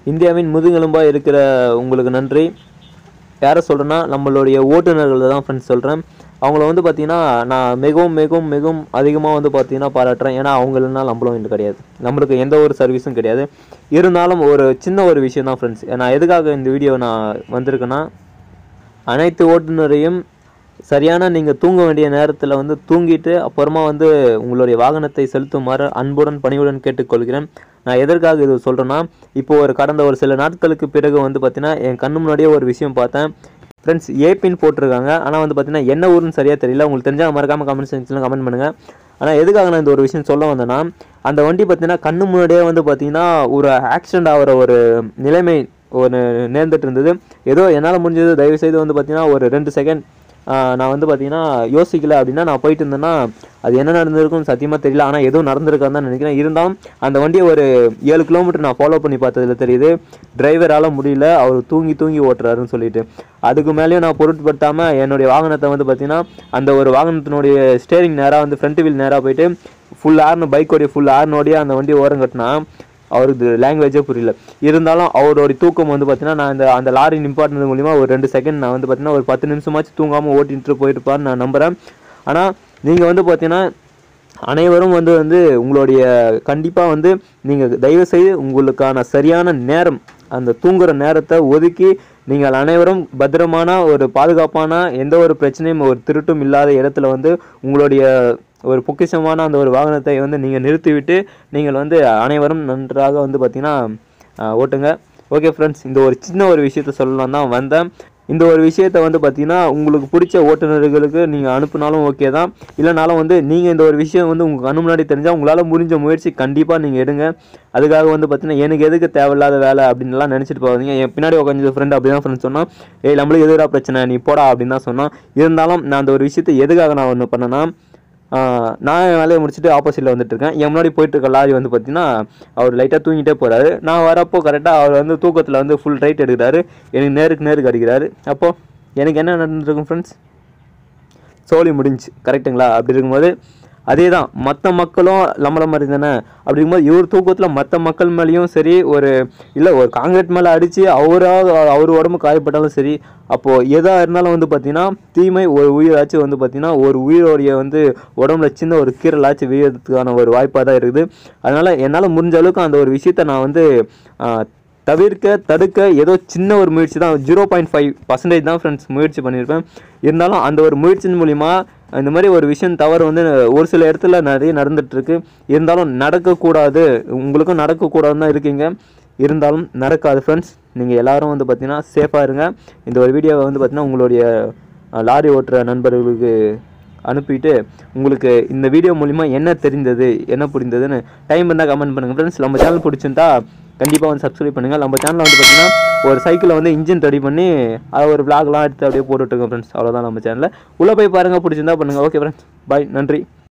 இந்தியாவின் முதுகெலும்பாக இருக்கிற உங்களுக்கு நன்றி யாரை சொல்கிறேன்னா நம்மளுடைய ஓட்டுநர்கள் தான் ஃப்ரெண்ட்ஸ் சொல்கிறேன் அவங்கள வந்து பார்த்தீங்கன்னா நான் மிகவும் மிகவும் மிகவும் அதிகமாக வந்து பார்த்தீங்கன்னா பாராட்டுறேன் ஏன்னா அவங்க இல்லைனா நம்மளும் இது கிடையாது நம்மளுக்கு எந்த ஒரு சர்வீஸும் கிடையாது இருந்தாலும் ஒரு சின்ன ஒரு விஷயம் தான் ஃப்ரெண்ட்ஸ் நான் எதுக்காக இந்த வீடியோ நான் வந்திருக்கேன்னா அனைத்து ஓட்டுநரையும் சரியான நீங்கள் தூங்க வேண்டிய நேரத்தில் வந்து தூங்கிட்டு அப்புறமா வந்து உங்களுடைய வாகனத்தை செலுத்துமாறு அன்புடன் பணிவுடன் கேட்டுக்கொள்கிறேன் நான் எதற்காக இது சொல்கிறேன்னா இப்போ ஒரு கடந்த ஒரு சில நாட்களுக்கு பிறகு வந்து பார்த்தீங்கன்னா என் கண்ணு முன்னாடியே ஒரு விஷயம் பார்த்தேன் ஃப்ரெண்ட்ஸ் ஏபின் போட்டிருக்காங்க ஆனால் வந்து பார்த்தீங்கன்னா என்ன ஊருன்னு சரியாக தெரியல உங்களுக்கு தெரிஞ்சால் மறக்காமல் கமெண்ட் செக்ஷனில் கமெண்ட் பண்ணுங்கள் ஆனால் எதுக்காக நான் இந்த ஒரு விஷயம் சொல்ல வந்தேன்னா அந்த வண்டி பார்த்தீங்கன்னா கண்ணு முன்னாடியே வந்து பார்த்தீங்கன்னா ஒரு ஆக்சிடென்ட் ஆகிற ஒரு நிலைமை ஒரு நேர்ந்துட்டு இருந்தது ஏதோ என்னால் முடிஞ்சது தயவு செய்து வந்து பார்த்தீங்கன்னா ஒரு ரெண்டு செகண்ட் நான் வந்து பார்த்தீங்கன்னா யோசிக்கல அப்படின்னா நான் போயிட்டு இருந்தேன்னா அது என்ன நடந்திருக்கும் சத்தியமாக தெரியல ஆனால் எதுவும் நடந்திருக்கான்னு தான் நினைக்கிறேன் இருந்தாலும் அந்த வண்டியை ஒரு ஏழு கிலோமீட்டர் நான் ஃபாலோ பண்ணி பார்த்ததுல தெரியுது டிரைவரால் முடியல அவர் தூங்கி தூங்கி ஓட்டுறாருன்னு சொல்லிட்டு அதுக்கு மேலேயும் நான் பொருட்படுத்தாமல் என்னுடைய வாகனத்தை வந்து பார்த்தீங்கன்னா அந்த ஒரு வாகனத்தினுடைய ஸ்டேரிங் நேராக வந்து ஃப்ரண்ட் வீல் நேராக போயிட்டு ஃபுல் ஆர்னு பைக்கோடைய ஃபுல் ஆர்னோடைய அந்த வண்டியை ஓரம் கட்டினா அவருக்கு லாங்குவேஜே புரியல இருந்தாலும் அவருடைய தூக்கம் வந்து பார்த்தீங்கன்னா நான் இந்த அந்த லாரி நிப்பாட்டினது மூலிமா ஒரு ரெண்டு செகண்ட் நான் வந்து பார்த்தீங்கன்னா ஒரு பத்து நிமிஷமாச்சும் தூங்காமல் ஓட்டிட்டு போயிருப்பான்னு நான் நம்புகிறேன் ஆனால் நீங்கள் வந்து பார்த்தீங்கன்னா அனைவரும் வந்து வந்து உங்களுடைய கண்டிப்பாக வந்து நீங்கள் தயவு செய்து உங்களுக்கான சரியான நேரம் அந்த தூங்குற நேரத்தை ஒதுக்கி நீங்கள் அனைவரும் பத்திரமான ஒரு பாதுகாப்பான எந்த ஒரு பிரச்சனையும் ஒரு திருட்டும் இல்லாத இடத்துல வந்து உங்களுடைய ஒரு பொக்கிஷமான அந்த ஒரு வாகனத்தை வந்து நீங்கள் நிறுத்திவிட்டு நீங்கள் வந்து அனைவரும் நன்றாக வந்து பார்த்தீங்கன்னா ஆஹ், ஓட்டுங்க ஓகே ஃப்ரெண்ட்ஸ் இந்த ஒரு சின்ன ஒரு விஷயத்த சொல்லலாம் தான் வந்தேன் இந்த ஒரு விஷயத்த வந்து பார்த்தீங்கன்னா உங்களுக்கு பிடிச்ச ஓட்டுநர்களுக்கு நீங்கள் அனுப்புனாலும் ஓகே தான் இல்லைனாலும் வந்து நீங்கள் இந்த ஒரு விஷயம் வந்து உங்கள் கண்ணு முன்னாடி தெரிஞ்சால் உங்களால் முடிஞ்ச முயற்சி கண்டிப்பாக நீங்கள் எடுங்க அதுக்காக வந்து பார்த்தீங்கன்னா எனக்கு எதுக்கு தேவையில்லாத வேலை அப்படின்லாம் நினச்சிட்டு போகாதீங்க என் பின்னாடி உட்காந்து ஃப்ரெண்ட் அப்படி தான் ஃப்ரெண்ட் சொன்னான் ஏய் நம்மளுக்கு எதுடா பிரச்சனை நீ போடா அப்படின்னு தான் சொன்னான் இருந்தாலும் நான் அந்த ஒரு விஷயத்தை எதுக்காக நான் ஒன்று பண்ணேன்னா ஆஹ் நான் என் வேலையை முடிச்சுட்டு ஆப்போசிட்டில் வந்துட்டு இருக்கேன் என் முன்னாடி போயிட்டு இருக்க லாரி வந்து பார்த்தீங்கன்னா அவர் லைட்டாக தூங்கிட்டே போறாரு நான் வரப்போ கரெக்டாக அவர் வந்து தூக்கத்தில் வந்து ஃபுல் ரைட் எடுக்கிறாரு எனக்கு நேருக்கு நேருக்கு அடிக்கிறாரு அப்போது எனக்கு என்ன நடந்துருக்கும் ஃப்ரெண்ட்ஸ் சோலி முடிஞ்சுச்சு கரெக்ட்டுங்களா அப்படி இருக்கும்போது அதே தான் மற்ற மக்களும் நம்மள மாதிரி தானே அப்படி இருக்கும்போது இவர் தூக்கத்தில் மற்ற மக்கள் மேலேயும் சரி ஒரு இல்லை ஒரு காங்கிரீட் மேலே அடித்து அவராக அவர் உடம்பு காயப்பட்டாலும் சரி அப்போது எதாக இருந்தாலும் வந்து பார்த்தீங்கன்னா தீமை ஒரு உயிராச்சும் வந்து பார்த்தீங்கன்னா ஒரு உயிரோடைய வந்து உடம்புல சின்ன ஒரு கீரலாச்சும் வீழறதுக்கான ஒரு வாய்ப்பாக தான் இருக்குது அதனால் என்னால் முடிஞ்ச அளவுக்கு அந்த ஒரு விஷயத்தை நான் வந்து ஆஹ், தவிர்க்க தடுக்க ஏதோ சின்ன ஒரு முயற்சி தான் ஜீரோ பாயிண்ட் ஃபைவ் பர்சன்டேஜ் தான் ஃப்ரெண்ட்ஸ் முயற்சி பண்ணியிருப்பேன் இருந்தாலும் அந்த ஒரு முயற்சியின் மூலிமா இந்த மாதிரி ஒரு விஷயம் தவறு வந்து ஒரு சில இடத்துல நிறைய நடந்துட்டு இருக்கு இருந்தாலும் நடக்கக்கூடாது உங்களுக்கும் நடக்கக்கூடாதுன்னு தான் இருக்கீங்க இருந்தாலும் நடக்காது ஃப்ரெண்ட்ஸ் நீங்கள் எல்லாரும் வந்து பார்த்தீங்கன்னா சேஃபாக இருங்க இந்த ஒரு வீடியோவை வந்து பார்த்தீங்கன்னா உங்களுடைய அஹ், லாரி ஓட்டுற நண்பர்களுக்கு அனுப்பிட்டு உங்களுக்கு இந்த வீடியோ மூலிமா என்ன தெரிந்தது என்ன புரிந்ததுன்னு டைம் இருந்தால் கமெண்ட் பண்ணுங்கள் ஃப்ரெண்ட்ஸ் நம்ம சேனல் பிடிச்சிருந்தா கண்டிப்பாக வந்து சப்ஸ்கிரைப் பண்ணுங்கள் நம்ம சேனலில் வந்து பார்த்தீங்கன்னா ஒரு சைக்கிளை வந்து இன்ஜின் ரெடி பண்ணி அதை ஒரு vlogலாம் எடுத்து அப்படியே போட்டுட்ருக்கோம் ஃப்ரெண்ட்ஸ் அவ்வளோதான் நம்ம சேனலில் உள்ளே போய் பாருங்கள் பிடிச்சிருந்தா பண்ணுங்கள் ஓகே ஃப்ரெண்ட்ஸ் பாய் நன்றி